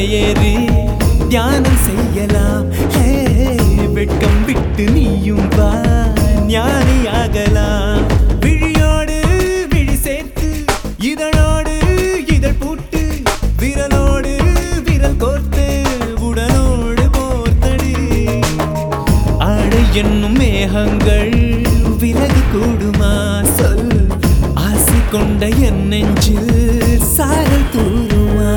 மலையேறி தியானம் செய்யலாம் ஹே, வெட்கம் விட்டு நீயும் வா ஞானியாகலாம் விழியோடு விழி சேர்த்து இதழோடு இதழ் பூட்டு விரலோடு விரல் கோர்த்து உடலோடு போர்த்தடி ஆடை என்னும் மேகங்கள் விலகு கூடுமா சொல் ஆசை கொண்ட என் நெஞ்சில் சாரல் தூருமா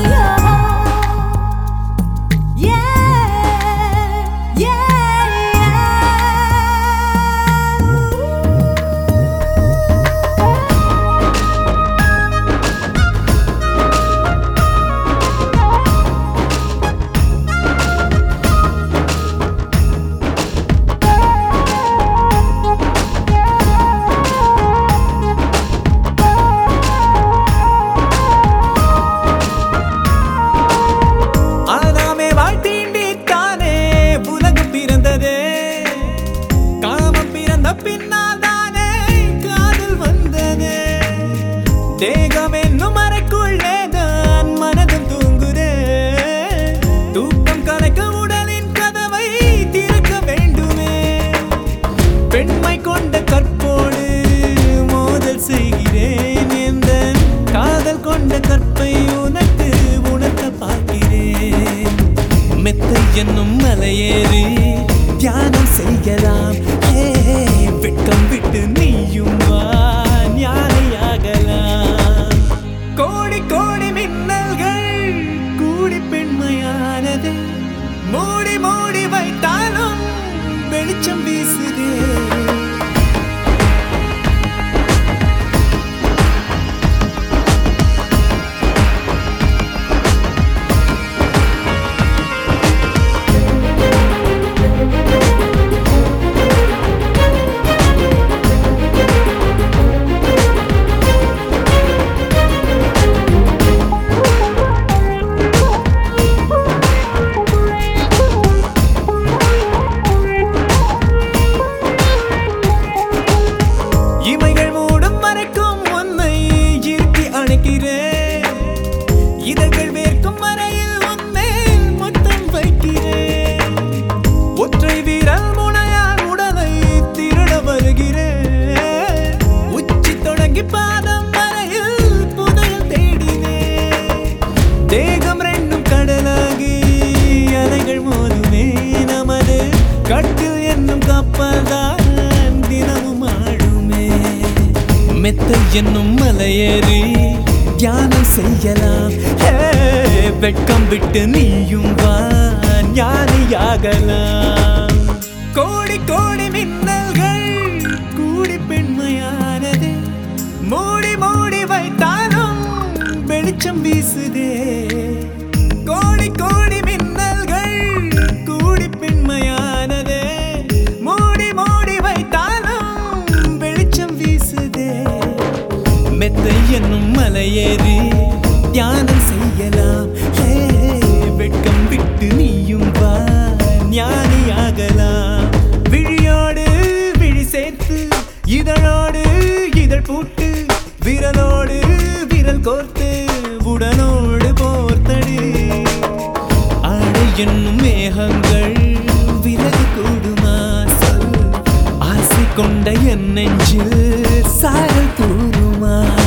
ஆதாமே வாழ்த்தீண்டித்தானே உலகம் பிறந்ததே காமம் பிறந்த பின்னால் தானே காதல் வந்ததே தேகம் என்னும் அறைக்குள்ளே தான் மனதும் தூங்குதே தூக்கம் கலைக்க உடலின் கதவை திறக்க வேண்டுமே பெண்மை கொண்ட கற்போடு மோதல் செய்கிறேன் எந்த காதல் கொண்ட கற்பை உனக்கு உணர்த்த பார்க்கிறேன் மெத்தை என்னும் மலையேறி தியானம் செய்யலாம் ஏ வெட்கம் விட்டு நீயும் வா ஞானியாகலாம் கோடி கோடி மின்னல்கள் கூடி பெண்மையானது மூடி மூடி வைத்தாலும் வெளிச்சம் வீசுதே இமைகள் மூடும் மறைக்கும் உன்னை இருத்தி அணைக்கிறேன் இதழ்கள் வேர்க்கும் வரையில் உன்னை மொத்தம் வைக்கிறேன் ஒற்றை வீரல் முனையால் உடலை திருட வருகிறேன் உச்சி தொடங்கி பாதம் வரையில் புதையல் தேடினேன் தேகம் ரெண்டும் கடலாகி அலைகள் மோதுமே நமது கட்டில் என்னும் கப்பல்தான் தினமும் ஆடுமே மெத்தை என்னும் மலையேறி தியானம் செய்யலாம் ஹே, வெட்கம் விட்டு நீயும் வா ஞானியாகலாம் கோடி கோடி மின்னல்கள் கூடி பெண்மையானது மூடி மூடி வைத்தாலும் வெளிச்சம் வீசுதே கோடி கோடி மின்னல்கள் கூடி பெண்மையானதே மூடி மூடி வைத்தாலும் வெளிச்சம் வீசுதே மெத்தை என்னும் மலையேறி தியானம் செய்யலாம் ஹே, வெட்கம் விட்டு நீயும் வா ஞானியாகலாம் விழியோடு விழி சேர்த்து இதழோடு இதழ் பூட்டு விரலோடு விரல் கோர்த்து உடலோடு போர்த்தடி ஆடை என்னும் மேகங்கள் விலகு கூடுமா சொல் ஆசை கொண்ட என் நெஞ்சில் சாரல் தூருமா